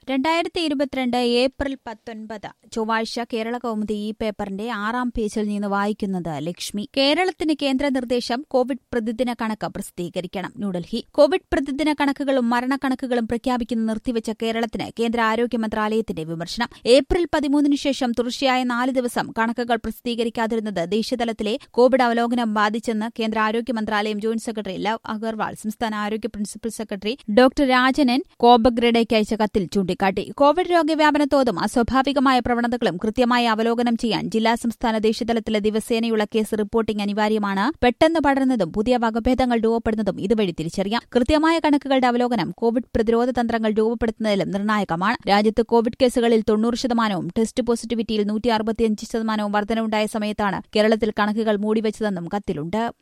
രണ്ടായിരത്തി ഇരുപത്തിരണ്ട് ഏപ്രിൽ പത്തൊൻപത് ചൊവ്വാഴ്ച കേരള കൗമുദി ഈ പേപ്പറിന്റെ ആറാം പേജിൽ നിന്ന് വായിക്കുന്നത് ലക്ഷ്മി കേരളത്തിന് കേന്ദ്ര നിർദ്ദേശം കോവിഡ് പ്രതിദിന കണക്ക് പ്രസിദ്ധീകരിക്കണം ന്യൂഡൽഹി കോവിഡ് പ്രതിദിന കണക്കുകളും മരണക്കണക്കുകളും പ്രഖ്യാപിക്കുന്ന നിർത്തിവെച്ച കേരളത്തിന് കേന്ദ്ര ആരോഗ്യ മന്ത്രാലയത്തിന്റെ വിമർശനം ഏപ്രിൽ പതിമൂന്നിന് ശേഷം തുടർച്ചയായ നാല് ദിവസം കണക്കുകൾ പ്രസിദ്ധീകരിക്കാതിരുന്നത് ദേശീയതലത്തിലെ കോവിഡ് അവലോകനം ബാധിച്ചെന്ന് കേന്ദ്ര ആരോഗ്യ മന്ത്രാലയം ജോയിന്റ് സെക്രട്ടറി ലവ് അഗർവാൾ സംസ്ഥാന ആരോഗ്യ പ്രിൻസിപ്പൽ സെക്രട്ടറി ഡോക്ടർ രാജനൻ കോബഗ്രഡയ്ക്ക് അയച്ച കത്തിൽ ചൂണ്ടിക്കാട്ടി കോവിഡ് രോഗവ്യാപന തോതും അസ്വാഭാവികമായ പ്രവണതകളും കൃത്യമായി അവലോകനം ചെയ്യാൻ ജില്ലാ സംസ്ഥാന ദേശീയതലത്തിലെ ദിവസേനയുള്ള കേസ് റിപ്പോർട്ടിംഗ് അനിവാര്യമാണ് പെട്ടെന്ന് പടർന്നതും പുതിയ വകഭേദങ്ങൾ രൂപപ്പെടുന്നതും ഇതുവഴി തിരിച്ചറിയാം കൃത്യമായ കണക്കുകളുടെ അവലോകനം കോവിഡ് പ്രതിരോധ തന്ത്രങ്ങൾ രൂപപ്പെടുത്തുന്നതിലും നിർണായകമാണ് രാജ്യത്ത് കോവിഡ് കേസുകളിൽ തൊണ്ണൂറ് ശതമാനവും ടെസ്റ്റ് പോസിറ്റിവിറ്റിയിൽ നൂറ്റി അറുപത്തിയഞ്ച് ശതമാനവും വർധനവുണ്ടായ സമയത്താണ് കേരളത്തിൽ കണക്കുകൾ മൂടിവെച്ചതെന്നും കത്തിലുണ്ട്